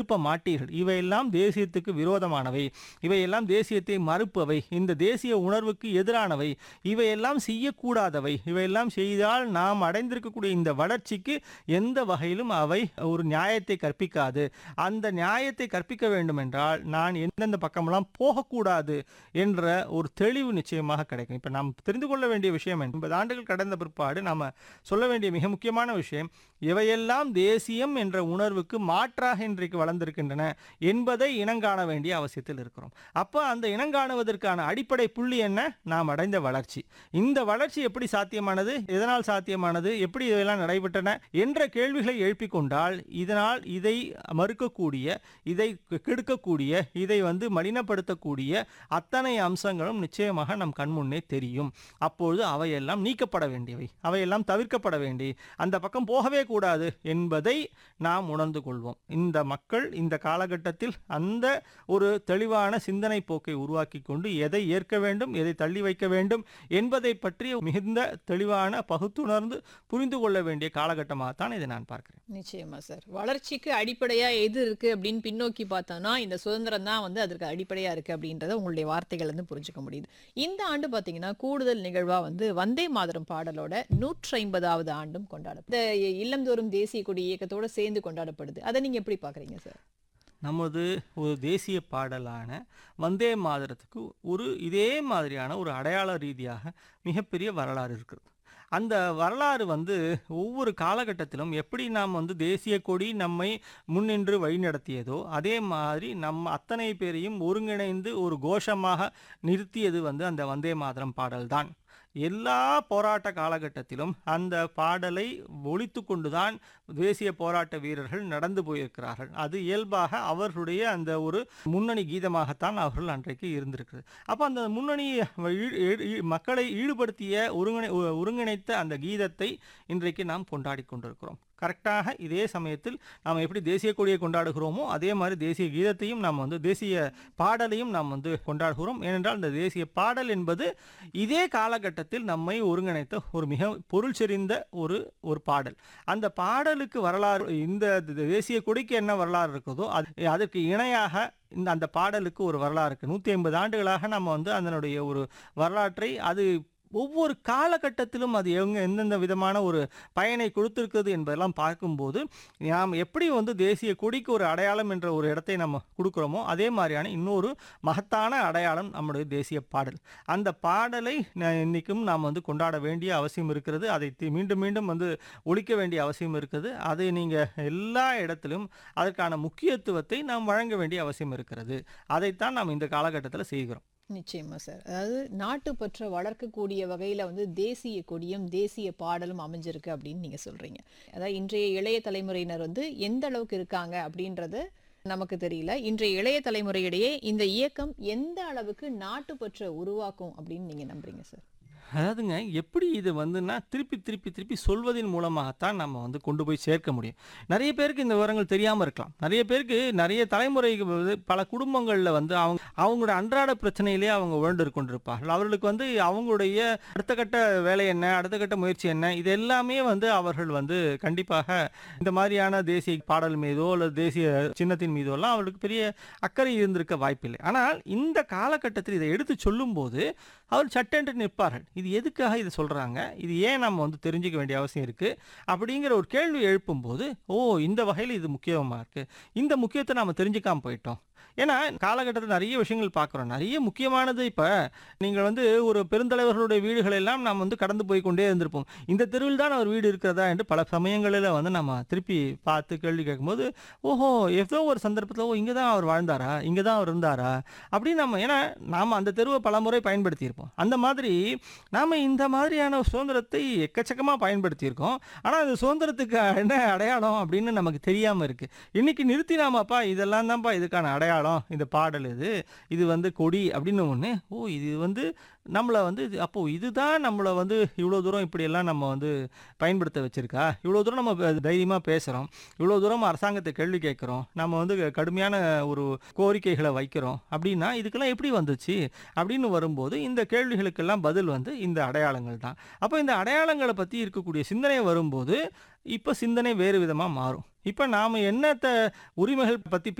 அனுப்ப மாட்டீர்கள் இவையெல்லாம் தேசியத்துக்கு விரோதமானவை இவையெல்லாம் தேசியத்தை மறுப்பவை இந்த தேசிய உணர்வுக்கு எதிரானவை இவையெல்லாம் செய்யக்கூடாதவை இவையெல்லாம் செய்தால் நாம் அடைந்திருக்கக்கூடிய இந்த வளர்ச்சிக்கு எந்த வகையிலும் அவை ஒரு நியாயத்தை கற்பிக்காது அந்த நியாயத்தை கற்பிக்க வேண்டும் என்றால் நான் எந்தெந்த பக்கமெல்லாம் போகக்கூடாது என்ற ஒரு தெளிவு நிச்சயமாக கிடைக்கும் இப்போ நாம் தெரிந்து கொள்ள வேண்டிய விஷயம் எண்பது ஆண்டுகள் கடந்த பிற்பாடு நாம் சொல்ல வேண்டிய மிக முக்கியமான விஷயம் இவையெல்லாம் தேசியம் என்ற உணர்வுக்கு மாற்றாக இன்றைக்கு வளர்ந்திருக்கின்றன என்பதை இனங்காண வேண்டிய அவசியத்தில் இருக்கிறோம் அப்போ அந்த இனங்காணுவதற்கான அடிப்படை புள்ளி என்ன நாம் அடைந்த வளர்ச்சி இந்த வளர்ச்சி எப்படி சாத்தியமானது எதனால் சாத்தியமானது எப்படி இதெல்லாம் நடைபெற்றன என்ற கேள்விகளை எழுப்பிக் கொண்டால் இதனால் இதை மறுக்கக்கூடிய இதை கெடுக்கக்கூடிய இதை வந்து மலினப்படுத்தக்கூடிய அத்தனை அம்சங்களும் நிச்சயமாக நம் கண்முன்னே தெரியும் அப்பொழுது அவையெல்லாம் நீக்கப்பட வேண்டியவை அவையெல்லாம் தவிர்க்கப்பட வேண்டி அந்த பக்கம் போகவே கூடாது என்பதை நாம் உணர்ந்து கொள்வோம் இந்த மக்கள் இந்த காலகட்டத்தில் அந்த ஒரு தெளிவான சிந்தனை போக்கை உருவாக்கி கொண்டு எதை ஏற்க வேண்டும் எதை தள்ளி வைக்க வேண்டும் என்பதை பற்றி மிகுந்த தெளிவான பகுத்துணர்ந்து புரிந்து கொள்ள வேண்டிய காலகட்டமாகத்தான் இதை நான் பார்க்கிறேன் நிச்சயமா சார் வளர்ச்சிக்கு அடிப்படையா எது இருக்கு அப்படின்னு பின்னோக்கி பார்த்தோம்னா இந்த சுதந்திரம் தான் வந்து அதற்கு அடிப்படையா இருக்கு அப்படின்றத உங்களுடைய வார்த்தைகள் வந்து புரிஞ்சுக்க முடியுது இந்த ஆண்டு பாத்தீங்கன்னா கூடுதல் நிகழ்வா வந்து வந்தே மாதரம் பாடலோட நூற்றி ஐம்பதாவது ஆண்டும் கொண்டாடும் இந்த இல்லந்தோறும் தேசிய கொடி இயக்கத்தோட சேர்ந்து கொண்டாடப்படுது அதை நீங்க எப்படி பாக்குறீங்க சார் நமது ஒரு தேசிய பாடலான வந்தே மாதரத்துக்கு ஒரு இதே மாதிரியான ஒரு அடையாள ரீதியாக மிகப்பெரிய வரலாறு இருக்குது அந்த வரலாறு வந்து ஒவ்வொரு காலகட்டத்திலும் எப்படி நாம் வந்து தேசிய கொடி நம்மை முன்னின்று வழிநடத்தியதோ அதே மாதிரி நம்ம அத்தனை பேரையும் ஒருங்கிணைந்து ஒரு கோஷமாக நிறுத்தியது வந்து அந்த வந்தே மாதரம் பாடல்தான் எல்லா போராட்ட காலகட்டத்திலும் அந்த பாடலை ஒழித்து கொண்டுதான் தேசிய போராட்ட வீரர்கள் நடந்து போயிருக்கிறார்கள் அது இயல்பாக அவர்களுடைய அந்த ஒரு முன்னணி கீதமாகத்தான் அவர்கள் அன்றைக்கு இருந்திருக்கிறது அப்போ அந்த முன்னணி ஈ- ஈ- ஈ- மக்களை ஈடுபடுத்திய ஒருங்கிணை ஒ- ஒருங்கிணைத்த அந்த கீதத்தை இன்றைக்கு நாம் கொண்டாடி கொண்டிருக்கிறோம் கரெக்டாக இதே சமயத்தில் நாம் எப்படி தேசிய கொடியை கொண்டாடுகிறோமோ அதே மாதிரி தேசிய கீதத்தையும் நாம் வந்து தேசிய பாடலையும் நாம் வந்து கொண்டாடுகிறோம் ஏனென்றால் இந்த தேசிய பாடல் என்பது இதே காலகட்டத்தில் நம்மை ஒருங்கிணைத்த ஒரு மிக பொருள் செறிந்த ஒரு ஒரு பாடல் அந்த பாடலுக்கு வரலாறு இந்த தேசிய கொடிக்கு என்ன வரலாறு இருக்குதோ அது அதற்கு இணையாக இந்த அந்த பாடலுக்கு ஒரு வரலாறு இருக்குது நூற்றி ஐம்பது ஆண்டுகளாக நம்ம வந்து அதனுடைய ஒரு வரலாற்றை அது ஒவ்வொரு காலகட்டத்திலும் அது எங்க எந்தெந்த விதமான ஒரு பயனை கொடுத்திருக்கிறது என்பதெல்லாம் பார்க்கும்போது நாம் எப்படி வந்து தேசிய கொடிக்கு ஒரு அடையாளம் என்ற ஒரு இடத்தை நம்ம கொடுக்குறோமோ அதே மாதிரியான இன்னொரு மகத்தான அடையாளம் நம்முடைய தேசிய பாடல் அந்த பாடலை ந- இன்னைக்கும் நாம் வந்து கொண்டாட வேண்டிய அவசியம் இருக்கிறது அதை தி- மீண்டும் மீண்டும் வந்து ஒழிக்க வேண்டிய அவசியம் இருக்குது அதை நீங்கள் எல்லா இடத்திலும் அதற்கான முக்கியத்துவத்தை நாம் வழங்க வேண்டிய அவசியம் இருக்கிறது அதைத்தான் நாம் இந்த காலகட்டத்தில் செய்கிறோம் நிச்சயமா சார் அதாவது நாட்டுப்பற்ற வளர்க்கக்கூடிய வகையில வந்து தேசிய கொடியும் தேசிய பாடலும் அமைஞ்சிருக்கு அப்படின்னு நீங்க சொல்றீங்க அதாவது இன்றைய இளைய தலைமுறையினர் வந்து எந்த அளவுக்கு இருக்காங்க அப்படின்றது நமக்கு தெரியல இன்றைய இளைய தலைமுறையிடையே இந்த இயக்கம் எந்த அளவுக்கு நாட்டுப்பற்ற உருவாக்கும் அப்படின்னு நீங்க நம்புறீங்க சார் அதாவதுங்க எப்படி இது வந்துன்னா திருப்பி திருப்பி திருப்பி சொல்வதன் மூலமாகத்தான் நம்ம வந்து கொண்டு போய் சேர்க்க முடியும் நிறைய பேருக்கு இந்த விவரங்கள் தெரியாமல் இருக்கலாம் நிறைய பேருக்கு நிறைய தலைமுறைக்கு வந்து பல குடும்பங்களில் வந்து அவங்க அவங்களோட அன்றாட பிரச்சனையிலே அவங்க உழண்டு கொண்டிருப்பார்கள் அவர்களுக்கு வந்து அவங்களுடைய அடுத்த கட்ட வேலை என்ன அடுத்த கட்ட முயற்சி என்ன இது எல்லாமே வந்து அவர்கள் வந்து கண்டிப்பாக இந்த மாதிரியான தேசிய பாடல் மீதோ அல்லது தேசிய சின்னத்தின் மீதோ எல்லாம் அவர்களுக்கு பெரிய அக்கறை இருந்திருக்க வாய்ப்பில்லை ஆனால் இந்த காலகட்டத்தில் இதை எடுத்து சொல்லும்போது அவர் சட்டென்று நிற்பார்கள் இது எதுக்காக இதை சொல்கிறாங்க இது ஏன் நம்ம வந்து தெரிஞ்சுக்க வேண்டிய அவசியம் இருக்குது அப்படிங்கிற ஒரு கேள்வி எழுப்பும்போது ஓ இந்த வகையில் இது முக்கியமாக இருக்குது இந்த முக்கியத்தை நாம் தெரிஞ்சுக்காம போயிட்டோம் ஏன்னா காலகட்டத்தில் நிறைய விஷயங்கள் பார்க்குறோம் நிறைய முக்கியமானது இப்போ நீங்கள் வந்து ஒரு பெருந்தலைவர்களுடைய வீடுகள் எல்லாம் நாம் வந்து கடந்து போய் கொண்டே இருந்திருப்போம் இந்த தெருவில் தான் அவர் வீடு இருக்கிறதா என்று பல சமயங்களில் வந்து நம்ம திருப்பி பார்த்து கேள்வி கேட்கும்போது ஓஹோ ஏதோ ஒரு சந்தர்ப்பத்தில் ஓ இங்கே தான் அவர் வாழ்ந்தாரா இங்கே தான் அவர் இருந்தாரா அப்படின்னு நம்ம ஏன்னா நாம் அந்த தெருவை பல முறை பயன்படுத்தியிருப்போம் அந்த மாதிரி நாம் இந்த மாதிரியான சுதந்திரத்தை எக்கச்சக்கமாக பயன்படுத்தியிருக்கோம் ஆனால் அந்த சுதந்திரத்துக்கு என்ன அடையாளம் அப்படின்னு நமக்கு தெரியாமல் இருக்குது இன்னைக்கு நிறுத்தினாமாப்பா இதெல்லாம் தான்ப்பா இதுக்கான அடையாளம் இந்த பாடல் இது இது வந்து கொடி அப்படின்னு ஒன்று ஓ இது வந்து நம்மளை வந்து இது- அப்போ இதுதான் நம்மளை வந்து இவ்வளோ தூரம் இப்படியெல்லாம் நம்ம வந்து பயன்படுத்த வச்சிருக்கா இவ்வளோ தூரம் நம்ம தைரியமாக பேசுகிறோம் இவ்வளோ தூரம் அரசாங்கத்தை கேள்வி கேட்குறோம் நம்ம வந்து கடுமையான ஒரு கோரிக்கைகளை வைக்கிறோம் அப்படின்னா இதுக்கெல்லாம் எப்படி வந்துச்சு அப்படின்னு வரும்போது இந்த கேள்விகளுக்கெல்லாம் பதில் வந்து இந்த அடையாளங்கள் தான் அப்போ இந்த அடையாளங்களை பற்றி இருக்கக்கூடிய சிந்தனை வரும்போது இப்போ சிந்தனை வேறு விதமாக மாறும் இப்போ நாம் என்னத்த உரிமைகள் பற்றி